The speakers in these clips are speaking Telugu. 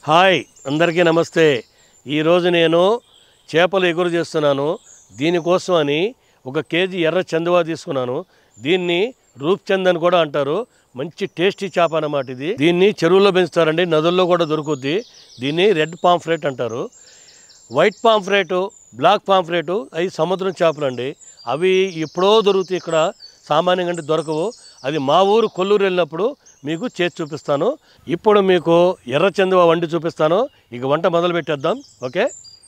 హాయ్ అందరికీ నమస్తే ఈరోజు నేను చేపలు ఎగురు చేస్తున్నాను దీనికోసం అని ఒక కేజీ ఎర్ర చందువా తీసుకున్నాను దీన్ని రూప్చంద్ అని కూడా అంటారు మంచి టేస్టీ చేప అన్నమాట ఇది దీన్ని చెరువులో పెంచుతారండి నదుల్లో కూడా దొరుకుద్ది దీన్ని రెడ్ పాంఫ్రెట్ అంటారు వైట్ పాంఫ్రేటు బ్లాక్ పాంఫ్రేటు అవి సముద్రం చేపలు అండి అవి ఎప్పుడో దొరుకుతాయి ఇక్కడ సామాన్యంగా అంటే దొరకవు అది మా ఊరు కొల్లూరు వెళ్ళినప్పుడు మీకు చేసి చూపిస్తాను ఇప్పుడు మీకు ఎర్ర చందువ వండి చూపిస్తాను ఇక వంట మొదలు పెట్టేద్దాం ఓకే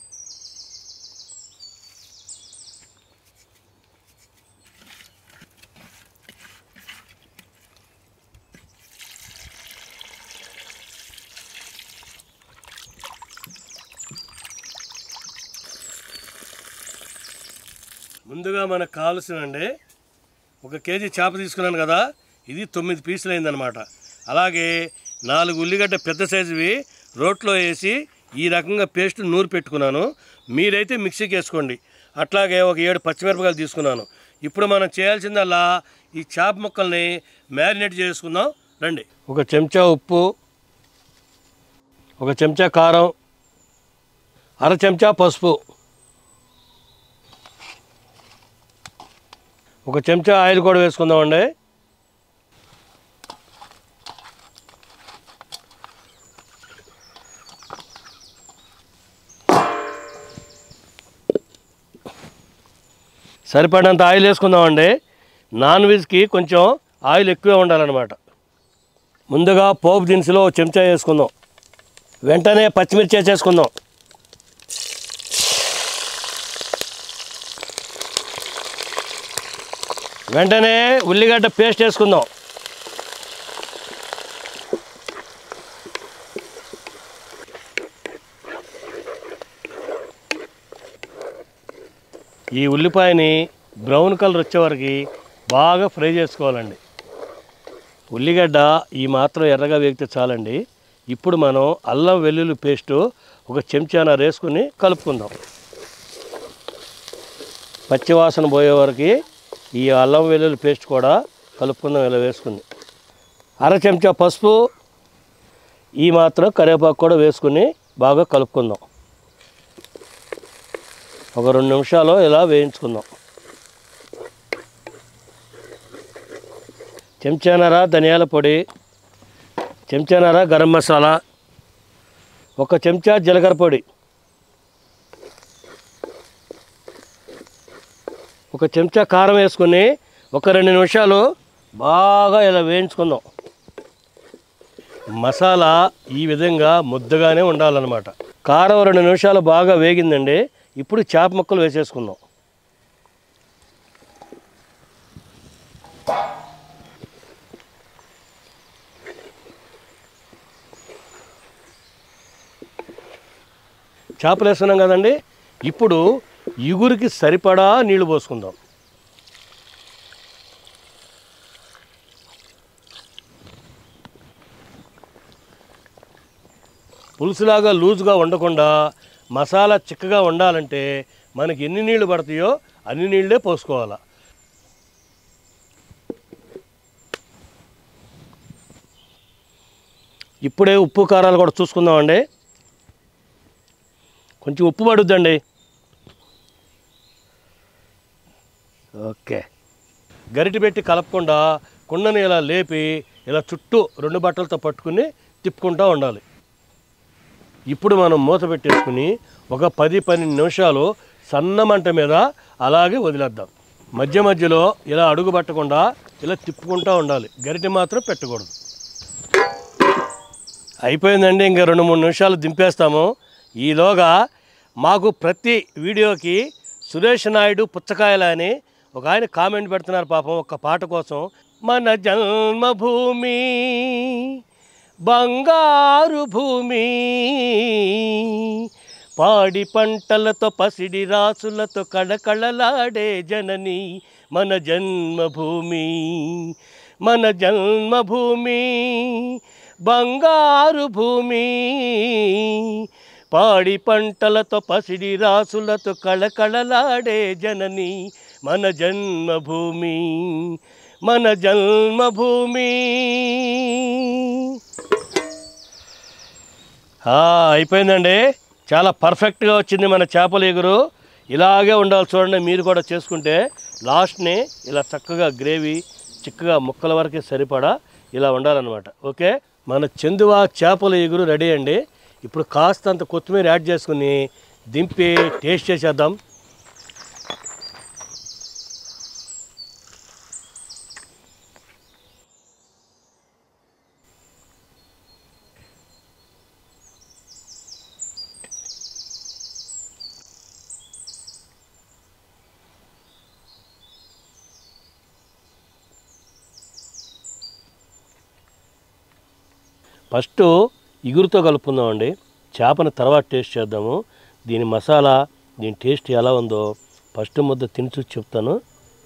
ముందుగా మనకు కావాల్సినండి ఒక కేజీ చేప తీసుకున్నాను కదా ఇది తొమ్మిది పీసులు అయిందనమాట అలాగే నాలుగు ఉల్లిగడ్డ పెద్ద సైజువి రోట్లో వేసి ఈ రకంగా పేస్ట్ నూరు పెట్టుకున్నాను మీరైతే మిక్సీకి వేసుకోండి అట్లాగే ఒక ఏడు పచ్చిమిరపకాయలు తీసుకున్నాను ఇప్పుడు మనం చేయాల్సిందల్లా ఈ చేప ముక్కల్ని మ్యారినేట్ చేసుకుందాం రండి ఒక చెంచా ఉప్పు ఒక చెంచా కారం అర చెంచా పసుపు ఒక చెంచా ఆయిల్ కూడా వేసుకుందామండి సరిపడినంత ఆయిల్ వేసుకుందామండి నాన్ వెజ్కి కొంచెం ఆయిల్ ఎక్కువే ఉండాలన్నమాట ముందుగా పోపు దినుసులో ఒక చెంచా వేసుకుందాం వెంటనే పచ్చిమిర్చి వేసేసుకుందాం వెంటనే ఉల్లిగడ్డ పేస్ట్ వేసుకుందాం ఈ ఉల్లిపాయని బ్రౌన్ కలర్ వచ్చేవరకు బాగా ఫ్రై చేసుకోవాలండి ఉల్లిగడ్డ ఈ మాత్రం ఎర్రగా వేగితే చాలండి ఇప్పుడు మనం అల్లం వెల్లుల్లి పేస్టు ఒక చెంచాన వేసుకుని కలుపుకుందాం పచ్చివాసన పోయే వరకు ఈ అల్లం వెల్లుల్లి పేస్ట్ కూడా కలుపుకుందాం ఇలా వేసుకుని అర చెంచా పసుపు ఈ మాత్రం కరివేపాకు కూడా వేసుకుని బాగా కలుపుకుందాం ఒక రెండు నిమిషాలు ఇలా వేయించుకుందాం చెంచానర ధనియాల పొడి చెంచానర గరం మసాలా ఒక చెంచా జీలకర్ర పొడి ఒక చెంచా కారం వేసుకుని ఒక రెండు నిమిషాలు బాగా ఇలా వేయించుకుందాం మసాలా ఈ విధంగా ముద్దగానే ఉండాలన్నమాట కారం రెండు నిమిషాలు బాగా వేగిందండి ఇప్పుడు చేప ముక్కలు వేసేసుకుందాం చేపలు వేస్తున్నాం కదండి ఇప్పుడు ఇగురికి సరిపడా నీళ్లు పోసుకుందాం పులుసులాగా లూజుగా ఉండకుండా మసాలా చిక్కగా ఉండాలంటే మనకి ఎన్ని నీళ్లు పడతాయో అన్ని నీళ్ళే పోసుకోవాలి ఇప్పుడే ఉప్పు కారాలు కూడా చూసుకుందామండి కొంచెం ఉప్పు పడుద్దండి ఓకే గరిటె పెట్టి కలపకుండా కుండని ఇలా లేపి ఇలా చుట్టూ రెండు బట్టలతో పట్టుకుని తిప్పుకుంటూ ఉండాలి ఇప్పుడు మనం మూత పెట్టేసుకుని ఒక పది పన్నెండు నిమిషాలు సన్న మంట మీద అలాగే వదిలేద్దాం మధ్య మధ్యలో ఇలా అడుగు పట్టకుండా ఇలా తిప్పుకుంటూ ఉండాలి గరిటె మాత్రం పెట్టకూడదు అయిపోయిందండి ఇంకా రెండు మూడు నిమిషాలు దింపేస్తాము ఈలోగా మాకు ప్రతి వీడియోకి సురేష్ నాయుడు పుచ్చకాయల అని ఒక ఆయన కామెంట్ పెడుతున్నారు పాపం ఒక పాట కోసం మన జన్మభూమి బంగారు భూమి పాడి పంటలతో పసిడి రాసులతో కళకళలాడే జనని మన జన్మభూమి మన జన్మభూమి బంగారు భూమి పాడి పంటలతో పసిడి రాసులతో కళకళలాడే జనని మన జన్మభూమి మన జన్మభూమి ఆ, అయిపోయిందండి చాలా పర్ఫెక్ట్గా వచ్చింది మన చేపల ఎగురు ఇలాగే ఉండాలి చూడండి మీరు కూడా చేసుకుంటే లాస్ట్ని ఇలా చక్కగా గ్రేవీ చిక్కగా ముక్కల వరకే సరిపడా ఇలా ఉండాలన్నమాట ఓకే మన చందువా చేపల ఎగురు రెడీ అండి ఇప్పుడు కాస్తంత కొత్తిమీర యాడ్ చేసుకుని దింపి టేస్ట్ చేసేద్దాం ఫస్ట్ ఇగురుతో కలుపుకుందామండి చేపను తర్వాత టేస్ట్ చేద్దాము దీని మసాలా దీని టేస్ట్ ఎలా ఉందో ఫస్ట్ ముద్ద తిని చూసి చెప్తాను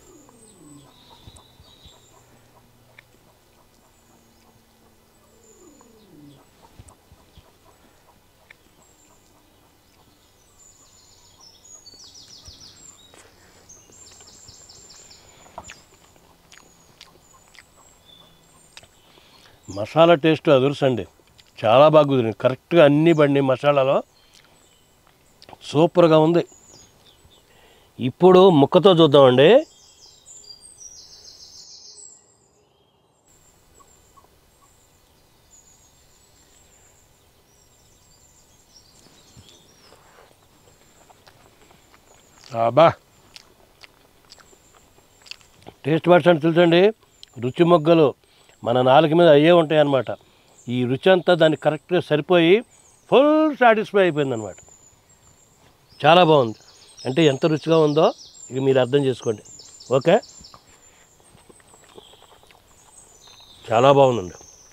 మసాలా టేస్ట్ అదురుసండి చాలా బాగా కుదిరింది కరెక్ట్గా అన్ని బండి మసాలాలో సూపర్గా ఉంది ఇప్పుడు ముక్కతో చూద్దామండి అబ్బా టేస్ట్ బడ్స్ అంటే తెలుసండి రుచి మొగ్గలు మన నాలుగు మీద అయ్యే ఉంటాయి అన్నమాట ఈ రుచి అంతా దానికి కరెక్ట్గా సరిపోయి ఫుల్ సాటిస్ఫై అయిపోయింది అనమాట చాలా బాగుంది అంటే ఎంత రుచిగా ఉందో ఇక మీరు అర్థం చేసుకోండి ఓకే చాలా బాగుందండి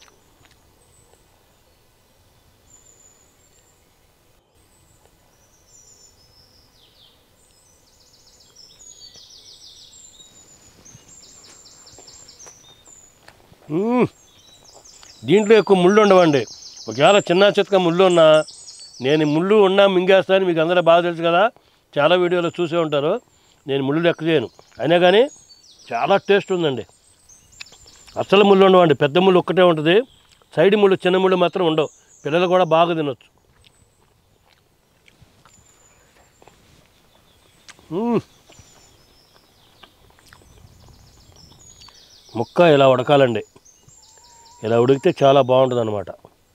మ్మ్. దీంట్లో ఎక్కువ ముళ్ళు ఉండవండి ఒకవేళ చిన్న చితక ముళ్ళు ఉన్నా నేను ఈ ముళ్ళు ఉన్నా మింగేస్తాను మీకు అందరూ బాగా తెలుసు కదా చాలా వీడియోలో చూసే ఉంటారు నేను ముళ్ళు లెక్క చేయను అయినా కానీ చాలా టేస్ట్ ఉందండి అసలు ముళ్ళు ఉండవండి పెద్ద ముళ్ళు ఒక్కటే ఉంటుంది సైడ్ ముళ్ళు చిన్న ముళ్ళు మాత్రం ఉండవు పిల్లలు కూడా బాగా తినొచ్చు మ్మ్. ముక్క ఇలా ఉడకాలండి ఇలా ఉడికితే చాలా బాగుంటుంది అనమాట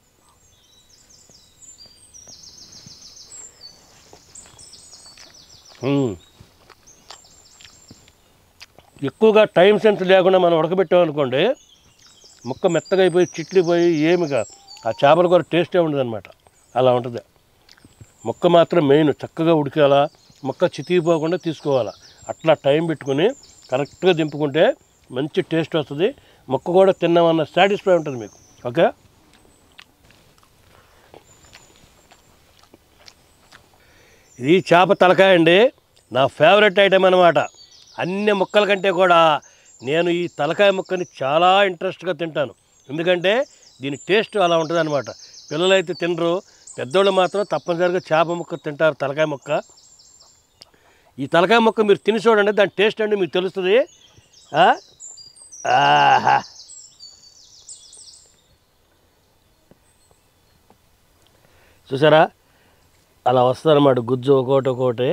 ఎక్కువగా టైం సెన్స్ లేకుండా మనం ఉడకబెట్టామనుకోండి ముక్క మెత్తగా అయిపోయి చిట్లిపోయి ఏమిగా ఆ చేపల కూర టేస్టే ఉండదు అనమాట అలా ఉంటుంది ముక్క మాత్రం మెయిన్ చక్కగా ఉడికేలా ముక్క చితికిపోకుండా తీసుకోవాలా అట్లా టైం పెట్టుకుని కరెక్ట్గా దింపుకుంటే మంచి టేస్ట్ వస్తుంది ముక్క కూడా తిన్నామన్న సాటిస్ఫై ఉంటుంది మీకు ఓకే ఇది చేప తలకాయ అండి నా ఫేవరెట్ ఐటెం అనమాట అన్ని ముక్కల కంటే కూడా నేను ఈ తలకాయ ముక్కని చాలా ఇంట్రెస్ట్గా తింటాను ఎందుకంటే దీని టేస్ట్ అలా ఉంటుంది అనమాట పిల్లలైతే తినరు పెద్దోళ్ళు మాత్రం తప్పనిసరిగా చేప ముక్క తింటారు తలకాయ ముక్క ఈ తలకాయ ముక్క మీరు తిని చూడండి దాని టేస్ట్ అండి మీకు తెలుస్తుంది ఆ? ఆహా చూసారా అలా వస్తుందన్నమాట గుజ్జు ఒకటి ఒకటి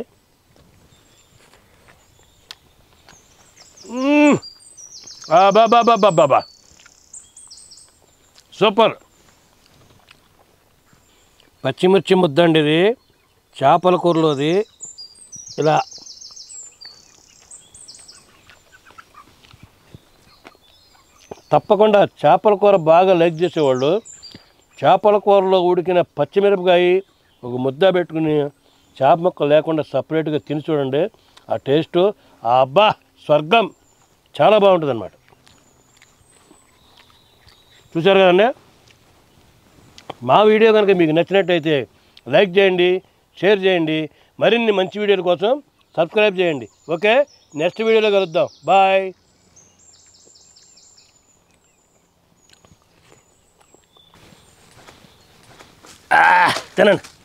మ్మ్. అబ్బబ్బబ్బబ్బబ్బా. సూపర్ పచ్చిమిర్చి ముద్ద అండి ఇది చేపల కూరలోది ఇలా తప్పకుండా చేపల కూర బాగా లైక్ చేసేవాళ్ళు చేపల కూరలో ఉడికిన పచ్చిమిరపకాయ ఒక ముద్ద పెట్టుకుని చేప ముక్క లేకుండా సపరేట్గా తిని చూడండి ఆ టేస్ట్ ఆ అబ్బా స్వర్గం చాలా బాగుంటుంది అనమాట చూసారు కదండి మా వీడియో కనుక మీకు నచ్చినట్టయితే లైక్ చేయండి షేర్ చేయండి మరిన్ని మంచి వీడియోల కోసం సబ్స్క్రైబ్ చేయండి ఓకే నెక్స్ట్ వీడియోలో కలుద్దాం బాయ్ తినండి